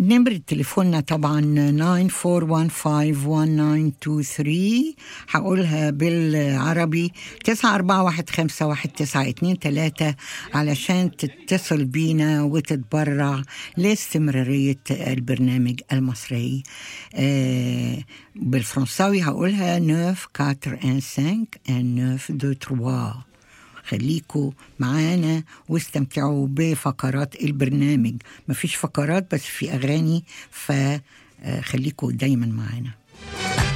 نمرة تليفوننا طبعا 94151923 هقولها بالعربي 941519123 علشان تتصل بينا وتتبرع لاستمرارية البرنامج المصري آه بالفرنساوي هقولها 9 4 1 5 9 2 3 خليكوا معانا واستمتعوا بفقرات البرنامج مفيش فقرات بس في أغاني فخليكوا دايما معانا